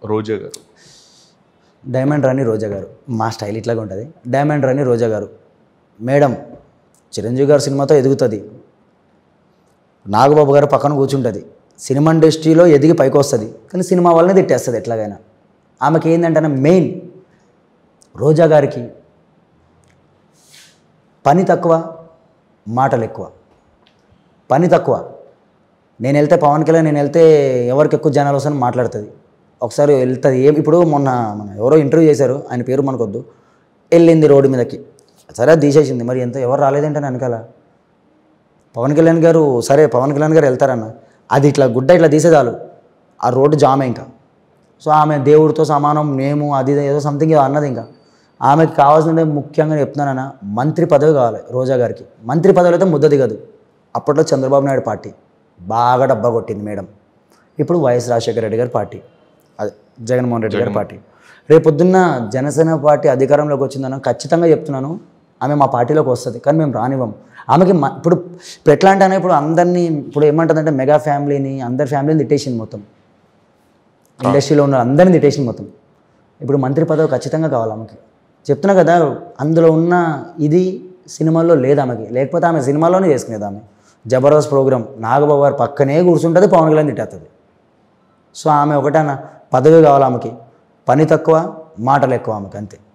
రోజా గారు డైమండ్ రాణి రోజా గారు మా స్టైల్ ఇట్లాగా ఉంటుంది డైమండ్ రాణి రోజా గారు మేడం చిరంజీవి గారు సినిమాతో ఎదుగుతుంది నాగబాబు గారు పక్కన కూర్చుంటుంది సినిమా ఇండస్ట్రీలో ఎదిగి పైకి వస్తుంది కానీ సినిమా వల్లనే తిట్టేస్తుంది ఎట్లాగైనా ఆమెకి ఏంటంటే మెయిన్ రోజా గారికి పని తక్కువ మాటలు ఎక్కువ పని తక్కువ నేను వెళ్తే పవన్ కళ్యాణ్ నేను వెళ్తే ఎవరికి ఎక్కువ జనాలు వస్తారని మాట్లాడుతుంది ఒకసారి వెళ్తుంది ఏం ఇప్పుడు మొన్న మన ఎవరో ఇంటర్వ్యూ చేశారు ఆయన పేరు మనకొద్దు వెళ్ళింది రోడ్డు మీదకి సరే అది తీసేసింది మరి ఎంత ఎవరు రాలేదంటే వెనకాల పవన్ కళ్యాణ్ గారు సరే పవన్ కళ్యాణ్ గారు వెళ్తారన్న అది ఇట్లా గుడ్డ ఇట్లా తీసేదాలు ఆ రోడ్డు జామే ఇంకా సో ఆమె దేవుడితో సమానం మేము అది ఇది ఏదో సంథింగ్ ఏదో అన్నది ఇంకా ఆమెకి కావాల్సిందే ముఖ్యంగా చెప్తున్నానన్న మంత్రి పదవి కావాలి రోజా గారికి మంత్రి పదవి అయితే ముద్ద దిగదు అప్పట్లో చంద్రబాబు నాయుడు పార్టీ బాగా డబ్బా కొట్టింది మేడం ఇప్పుడు వైఎస్ రాజశేఖర రెడ్డి గారి పార్టీ అదే జగన్మోహన్ రెడ్డి గారి పార్టీ రేపు పొద్దున్న జనసేన పార్టీ అధికారంలోకి వచ్చిందన్న ఖచ్చితంగా చెప్తున్నాను ఆమె మా పార్టీలోకి వస్తుంది కానీ మేము రానివ్వం ఆమెకి మ- ఇప్పుడు ఇప్పుడు ఎట్లా అంటే ఇప్పుడు అందరినీ ఇప్పుడు ఏమంటుందంటే మెగా ఫ్యామిలీని అందరి ఫ్యామిలీని తిట్టేసింది మొత్తం ఇండస్ట్రీలో ఉన్న అందరిని తిట్టేసింది మొత్తం ఇప్పుడు మంత్రి పదవి ఖచ్చితంగా కావాలి ఆమెకి చెప్తున్నా కదా అందులో ఉన్న ఇది సినిమాల్లో లేదు ఆమెకి లేకపోతే ఆమె సినిమాలోనే చేసుకునేది ఆమె జబర్దస్త్ ప్రోగ్రామ్ నాగబాబు గారు పక్కనే కూర్చుంటుంది పవన్ కళ్యాణ్ తిట్టేస్తుంది సో ఆమె ఒకటే అన్న పదవి కావాలి ఆమెకి పని తక్కువ మాటలు ఎక్కువ ఆమెకి అంతే